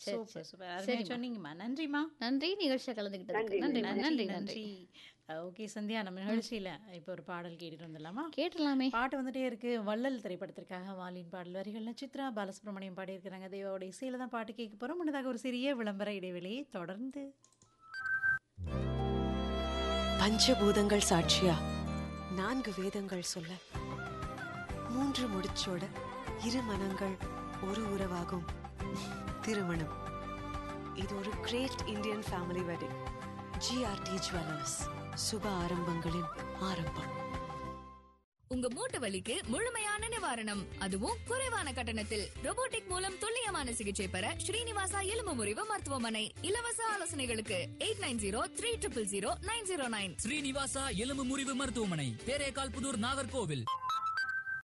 சரி, சூப்பர் சரி. சூப்பர் அருமையா சரிம்மா. சொன்னீங்கம்மா நன்றிம்மா நன்றி நிகழ்ச்சியை கலந்துக்கிட்டதுக்கு நன்றி, நன்றி நன்றி நன்றி ஓகே சந்தியா நம்ம நிகழ்ச்சியில இப்போ ஒரு பாடல் கேட்டுட்டு வந்துடலாமா கேட்டலாமே பாட்டு வந்துட்டே இருக்கு வள்ளல் திரைப்படத்திற்காக வாலின் பாடல் வரிகள்ல சித்ரா பாலசுப்ரமணியம் பாடியிருக்கிறாங்க தேவாவோட இசையில தான் பாட்டு கேட்க போறோம் முன்னதாக ஒரு சிறிய விளம்பர இடைவெளியை தொடர்ந்து பஞ்சபூதங்கள் சாட்சியா நான்கு வேதங்கள் சொல்ல மூன்று முடிச்சோட இரு மனங்கள் ஒரு உறவாகும் திருமணம் இது ஒரு great Indian family wedding GRT jewellers சுப ஆரம்பங்களின் ஆரம்பம் உங்க மூட்டு வலிக்கு முழுமையான நிவாரணம் அதுவும் குறைவான கட்டணத்தில் robotic மூலம் துல்லியமான சிகிச்சை பெற ஸ்ரீனிவாசா எலும்பு முறிவு மருத்துவமனை இலவச ஆலோசனைகளுக்கு eight nine zero three triple zero nine zero nine Srinivasa எலும்பு முறிவு மருத்துவமனை தேரேகால் புதூர் நாகர்கோவில்